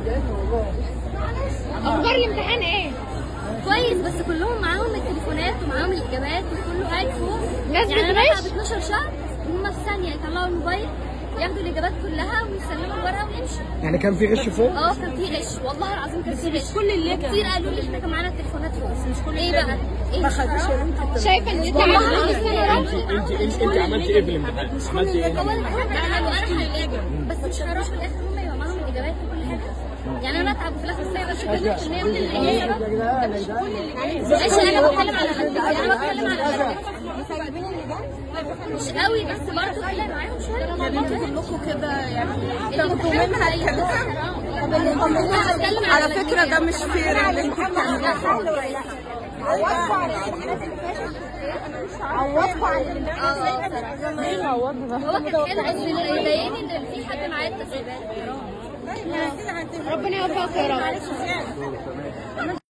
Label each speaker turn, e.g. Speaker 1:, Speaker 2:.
Speaker 1: اخبار الامتحان ايه؟
Speaker 2: كويس بس كلهم معاهم التليفونات ومعاهم الاجابات وكله قاعد فوق
Speaker 1: ناس
Speaker 2: يعني انا
Speaker 1: بتغش؟
Speaker 2: بتعب 12 شهر هم في ثانيه يطلعوا الموبايل ياخدوا الاجابات كلها ويسلموا الورقه ويمشوا
Speaker 3: يعني كان في غش فوق
Speaker 2: اه كان في غش والله العظيم كان في غش كل اللي كتير قالوا لي احنا كان معانا التليفونات فوق بس مش كل ايه بقى؟ ايه ما خدوش
Speaker 1: شايفه ان انت
Speaker 2: والله
Speaker 1: عملت
Speaker 2: العظيم
Speaker 4: انت انت انت عملتي ايه في الامتحان؟ عملتي ايه؟
Speaker 2: هو الامتحان ده حلو انا حليته بس مش هروح في الاخر هم يبقى معاهم الاجابات وكل حاجه يعني انا اتعب وفي الاخر السنه بس 100% من الاجابه ده مش كل الاجابات ماشي انا بتكلم على نفسي انا بتكلم على نفسي مش قوي بس برضه كده معاهم شويه يعني
Speaker 5: كلكم كده يعني
Speaker 2: تاخدوا منها الكلام
Speaker 5: على فكره ده مش فير اللي انتوا بتعملوه
Speaker 1: عوضكوا عن الامتحانات اللي فاتت عوضكوا عن الامتحانات
Speaker 2: هو كان حلو بس اللي يضايقني ان في حد معاه التسريبات
Speaker 1: ربنا يوفقك يا رب